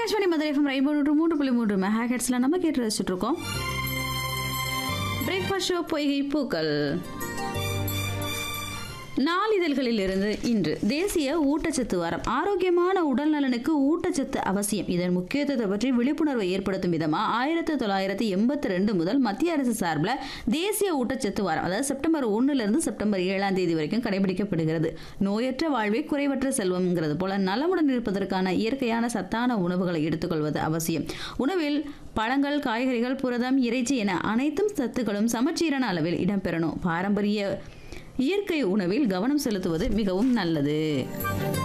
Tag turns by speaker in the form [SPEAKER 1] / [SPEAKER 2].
[SPEAKER 1] Akashvani Madurai FM rainbow நூற்று மூன்று புள்ளி மூன்று மெகா ஹெட்ஸ்ல நம்ம கேட்டு ரசிச்சுட்டு இருக்கோம் பிரேக்ஃபாஸ்ட் ஷோ பொய்கை பூக்கள் நாளிதழ்களில் இருந்து இன்று தேசிய ஊட்டச்சத்து வாரம் ஆரோக்கியமான உடல் நலனுக்கு ஊட்டச்சத்து அவசியம் இதன் முக்கியத்துவத்தை பற்றி விழிப்புணர்வை ஏற்படுத்தும் விதமாக ஆயிரத்தி தொள்ளாயிரத்தி எண்பத்தி ரெண்டு முதல் மத்திய அரசு சார்பில் தேசிய ஊட்டச்சத்து வாரம் அதாவது செப்டம்பர் ஒன்றிலிருந்து செப்டம்பர் ஏழாம் தேதி வரைக்கும் கடைபிடிக்கப்படுகிறது நோயற்ற வாழ்வே குறைவற்ற செல்வம்ங்கிறது போல நலமுடன் இருப்பதற்கான இயற்கையான சத்தான உணவுகளை எடுத்துக்கொள்வது அவசியம் உணவில் பழங்கள் காய்கறிகள் புரதம் இறைச்சி என அனைத்தும் சத்துக்களும் சமச்சீரான அளவில் இடம்பெறணும் பாரம்பரிய இயற்கை உணவில் கவனம் செலுத்துவது மிகவும் நல்லது